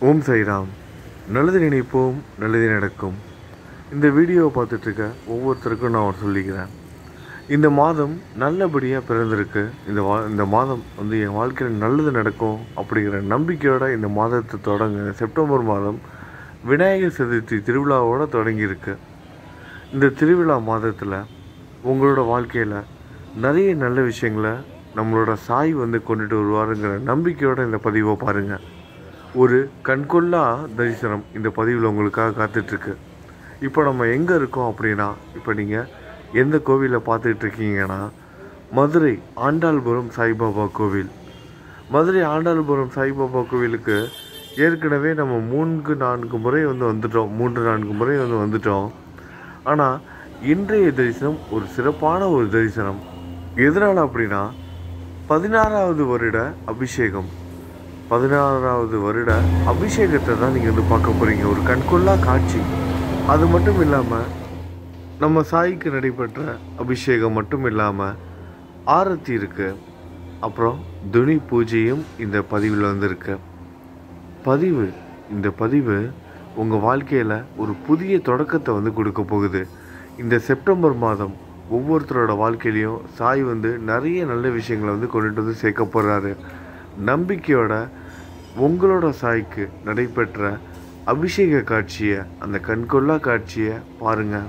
ஓம் சைராம் நல்லது நினைப்போம் நல்லது நடக்கும் இந்த வீடியோவை பார்த்துட்ருக்க ஒவ்வொருத்தருக்கும் நான் ஒன்று சொல்லிக்கிறேன் இந்த மாதம் நல்லபடியாக பிறந்திருக்கு இந்த வா இந்த மாதம் வந்து என் வாழ்க்கையில் நல்லது நடக்கும் அப்படிங்கிற நம்பிக்கையோட இந்த மாதத்தை தொடங்க செப்டம்பர் மாதம் விநாயகர் சதுர்த்தி திருவிழாவோட தொடங்கியிருக்கு இந்த திருவிழா மாதத்தில் உங்களோட வாழ்க்கையில் நிறைய நல்ல விஷயங்களை நம்மளோட சாய் வந்து கொண்டுட்டு வருவாருங்கிற நம்பிக்கையோட இந்த பதிவை பாருங்கள் ஒரு கண்கொள்ளா தரிசனம் இந்த பதிவில் உங்களுக்காக காத்துட்ருக்கு இப்போ நம்ம எங்கே இருக்கோம் அப்படின்னா இப்போ நீங்கள் எந்த கோவிலில் பார்த்துட்டு இருக்கீங்கன்னா மதுரை ஆண்டாள்புரம் சாய்பாபா கோவில் மதுரை ஆண்டாள்புரம் சாய்பாபா கோவிலுக்கு ஏற்கனவே நம்ம மூன்று நான்கு முறை வந்து வந்துட்டோம் மூன்று நான்கு முறை வந்து வந்துட்டோம் ஆனால் இன்றைய தரிசனம் ஒரு சிறப்பான ஒரு தரிசனம் எதனால் அப்படின்னா பதினாறாவது வருட அபிஷேகம் பதினாறாவது வருட அபிஷேகத்தை தான் நீங்கள் வந்து பார்க்க போகிறீங்க ஒரு கண்கொள்ளா காட்சி அது மட்டும் இல்லாமல் நம்ம சாய்க்கு நடைபெற்ற அபிஷேகம் மட்டும் இல்லாமல் ஆரத்தி இருக்கு அப்புறம் துணி பூஜையும் இந்த பதிவில் வந்திருக்கு பதிவு இந்த பதிவு உங்கள் வாழ்க்கையில் ஒரு புதிய தொடக்கத்தை வந்து கொடுக்க போகுது இந்த செப்டம்பர் மாதம் ஒவ்வொருத்தரோட வாழ்க்கையிலையும் சாய் வந்து நிறைய நல்ல விஷயங்களை வந்து கொண்டுட்டு வந்து சேர்க்க போகிறாரு நம்பிக்கையோட உங்களோட சாய்க்கு நடைபெற்ற அபிஷேக காட்சியை அந்த கண்கொள்ளா காட்சியை பாருங்கள்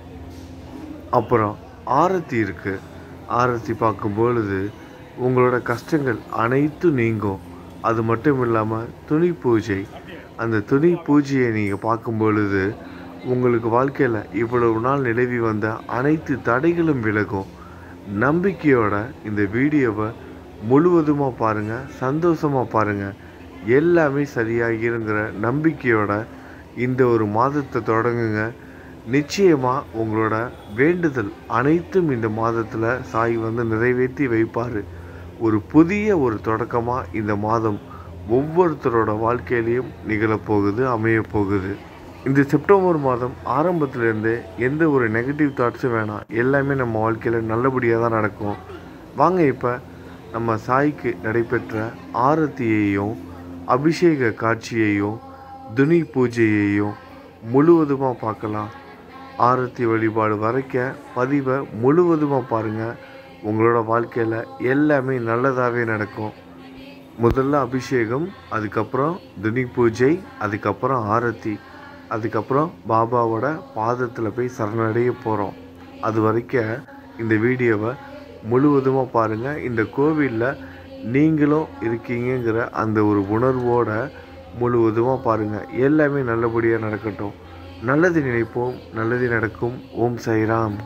அப்புறம் ஆரத்தி இருக்குது ஆரத்தி பார்க்கும் பொழுது உங்களோட கஷ்டங்கள் அனைத்தும் நீங்கும் அது மட்டும் இல்லாமல் துணி பூஜை அந்த துணி பூஜையை நீங்கள் பார்க்கும் பொழுது உங்களுக்கு வாழ்க்கையில் இவ்வளவு நாள் நிலவி வந்த அனைத்து தடைகளும் விலகும் நம்பிக்கையோட இந்த வீடியோவை முழுவதுமாக பாருங்கள் சந்தோஷமாக பாருங்கள் எல்லாமே சரியாகிருங்கிற நம்பிக்கையோட இந்த ஒரு மாதத்தை தொடங்குங்க நிச்சயமாக உங்களோட வேண்டுதல் அனைத்தும் இந்த மாதத்தில் சாய் வந்து நிறைவேற்றி வைப்பார் ஒரு புதிய ஒரு தொடக்கமாக இந்த மாதம் ஒவ்வொருத்தரோட வாழ்க்கையிலையும் நிகழப்போகுது அமையப்போகுது இந்த செப்டம்பர் மாதம் ஆரம்பத்திலேருந்தே எந்த ஒரு நெகட்டிவ் தாட்ஸும் வேணாம் எல்லாமே நம்ம வாழ்க்கையில் நல்லபடியாக தான் நடக்கும் வாங்க இப்போ நம்ம சாய்க்கு நடைபெற்ற ஆரத்தியையும் அபிஷேக காட்சியையும் துணி பூஜையையும் முழுவதுமாக பார்க்கலாம் ஆரத்தி வழிபாடு வரைக்க பதிவை முழுவதுமாக பாருங்கள் உங்களோட வாழ்க்கையில் எல்லாமே நல்லதாகவே நடக்கும் முதல்ல அபிஷேகம் அதுக்கப்புறம் துணி பூஜை அதுக்கப்புறம் ஆரத்தி அதுக்கப்புறம் பாபாவோட பாதத்தில் போய் சரணடைய போகிறோம் அது வரைக்கும் இந்த வீடியோவை முழுவதுமாக பாருங்கள் இந்த கோவிலில் நீங்களும் இருக்கீங்கங்கிற அந்த ஒரு உணர்வோட முழுவதுமாக பாருங்கள் எல்லாமே நல்லபடியாக நடக்கட்டும் நல்லது நினைப்போம் நல்லது நடக்கும் ஓம் சைராம்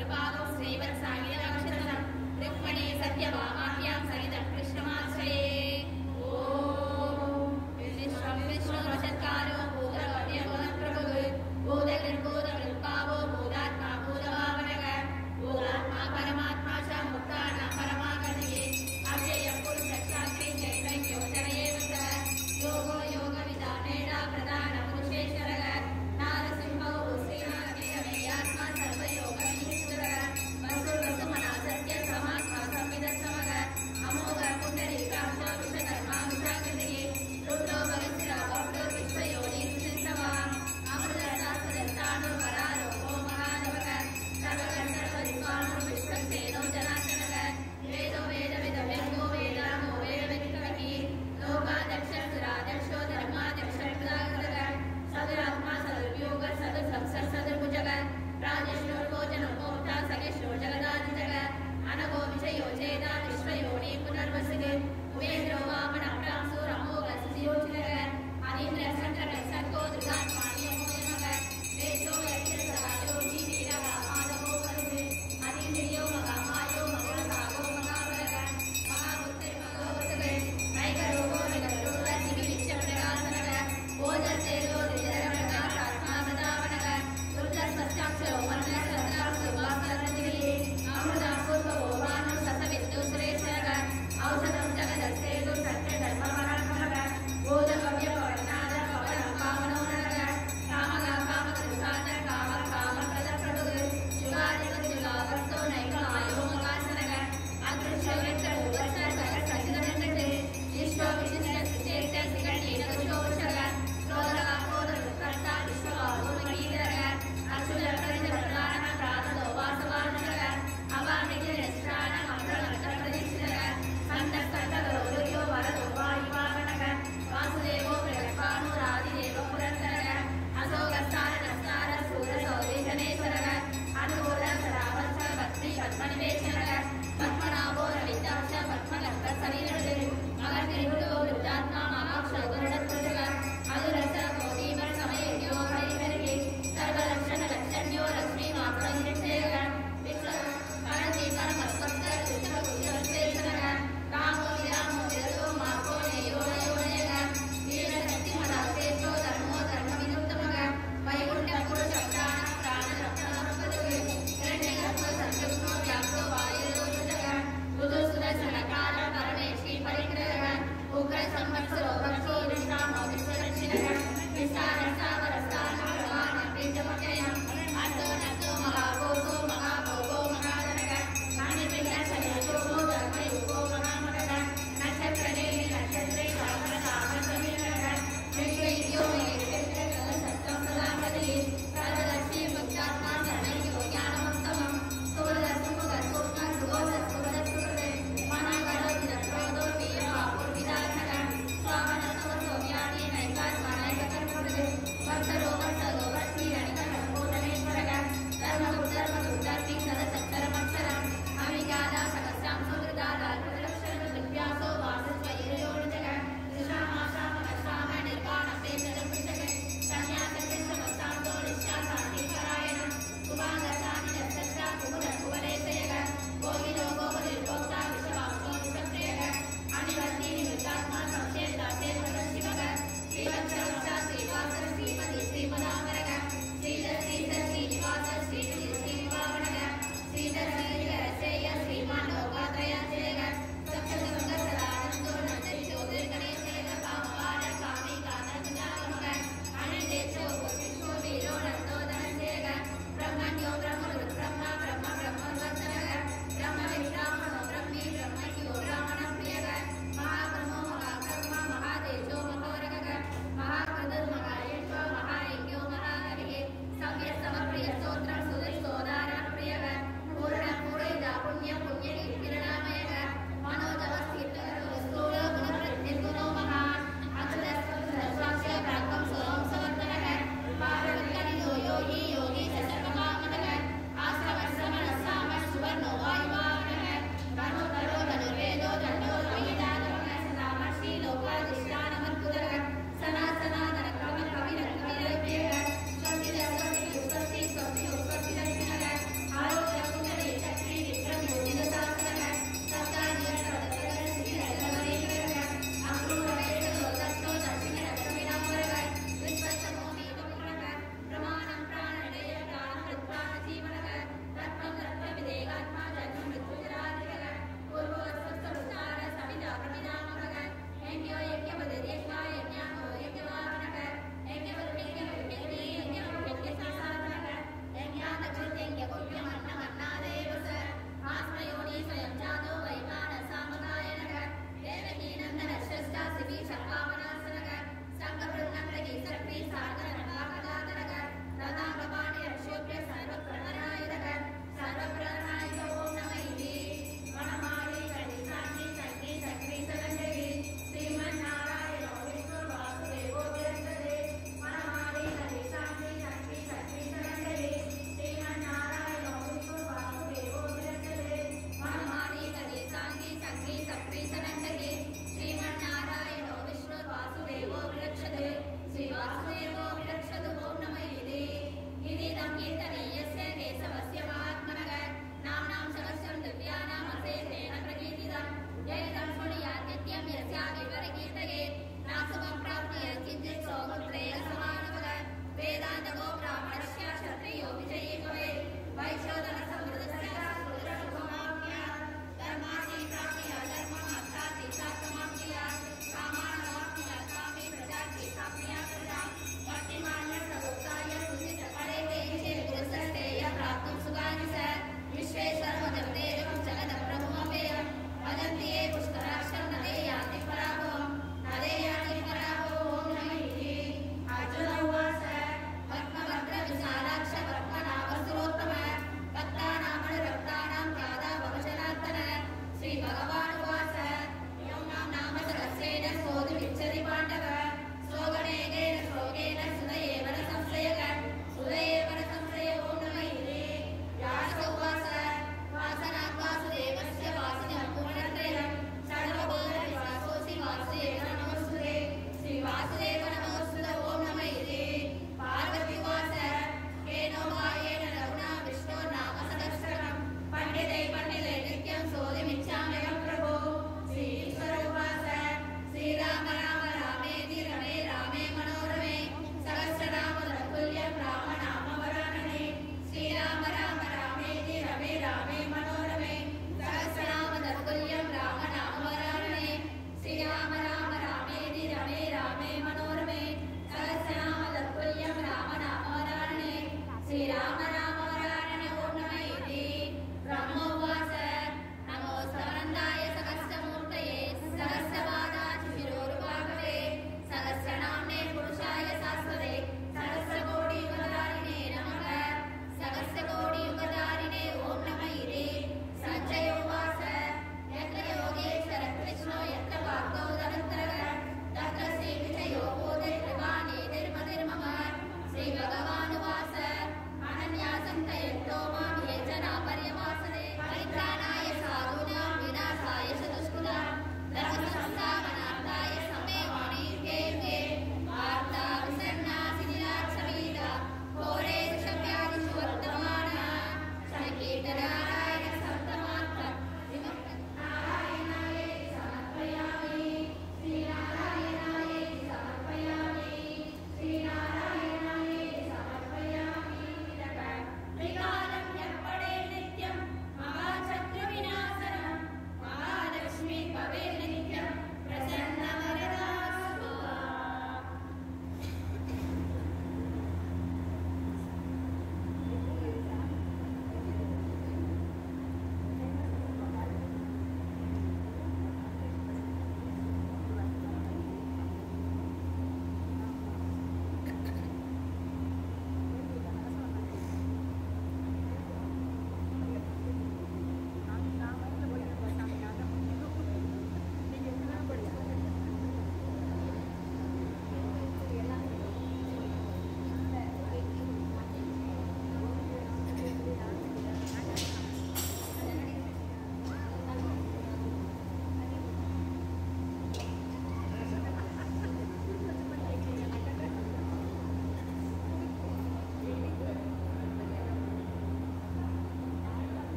चतुर्बाहौ श्रीवत्साङ्गिरक्षसं रुक्मणी सत्यभामा